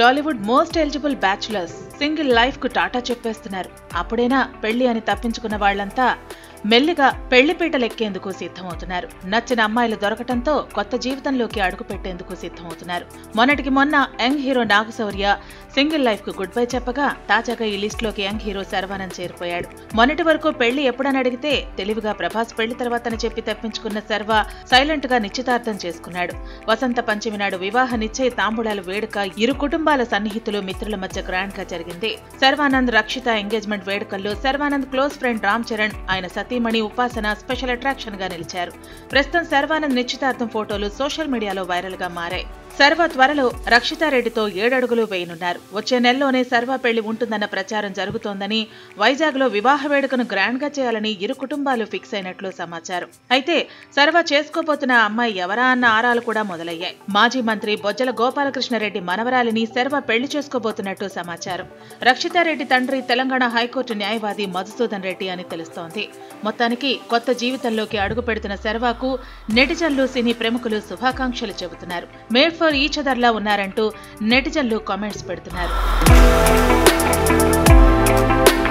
Tollywood most eligible bachelors single life కు tata చెప్పేస్తున్నారు అప్పుడైనా పెళ్లి అని తప్పించుకున్న వాళ్ళంతా మెల్లిగా పెళ్లిపీటలెక్కేందుకు సిద్ధమవుతున్నారు నచ్చిన అమ్మాయిలు దొరకటంతో కొత్త జీవితంలోకి అడుగు పెట్టేందుకు సిద్ధమవుతున్నారు మొన్నటికి మొన్న young hero Naga Shaurya single life కు గుడ్ బై చెప్పగా తాజాగా ఈ లిస్ట్ లోకి యంగ్ హీరో శర్వానంద్ చేరిపోయాడు మొన్నటి వరకు పెళ్లి ఎప్పుడని అడిగితే తెలివిగా ప్రభాస్ పెళ్లి తర్వాతని చెప్పి తప్పించుకున్న శర్వ సైలెంట్ గా నిశ్చితార్థం చేసుకున్నాడు వసంత పంచమి నాడు వివాహ నిశ్చయ తాంబూలాల వేడుక ఇరు కుటుంబాల సన్నిహితులు మిత్రుల మధ్య గ్రాండ్ గా జరిగింది శర్వానంద్ రక్షిత ఎంగేజ్మెంట్ వేడుకల్లో శర్వానంద్ క్లోజ్ ఫ్రెండ్ రామ్ చరణ్ ఆయన సతీమణి ఉపాసన స్పెషల్ అట్రాక్షన్ గా నిలిచారు ప్రస్తుతం శర్వానంద్ నిశ్చితార్థం ఫోటోలు సోషల్ మీడియాలో వైరల్ గా మారాయి సర్వ త్వరలో రక్షితారెడ్డితో ఏడడుగులు వేయనున్నారు వచ్చే నెలలోనే సర్వ పెళ్లి ఉంటుందన్న ప్రచారం జరుగుతోందని వైజాగ్ లో వివాహ వేడుకను గ్రాండ్ గా చేయాలని ఇరు కుటుంబాలు ఫిక్స్ అయినట్లు సమాచారం అయితే సర్వ చేసుకోబోతున్న అమ్మాయి ఎవరా అన్న ఆరాలు కూడా మొదలయ్యాయి మాజీ మంత్రి బొజ్జల గోపాలకృష్ణారెడ్డి మనవరాలిని సర్వ పెళ్లి చేసుకోబోతున్నట్టు సమాచారం రక్షితారెడ్డి తండ్రి తెలంగాణ హైకోర్టు న్యాయవాది మధుసూదన్ రెడ్డి అని తెలుస్తోంది మొత్తానికి కొత్త జీవితంలోకి అడుగు పెడుతున్న శర్వాకు నెటిజన్లు సినీ ప్రముఖులు శుభాకాంక్షలు చెబుతున్నారు మేడ్ ఫర్ ఈచ్ అదర్లా ఉన్నారంటూ నెటిజన్లు కామెంట్స్ పెడుతున్నారు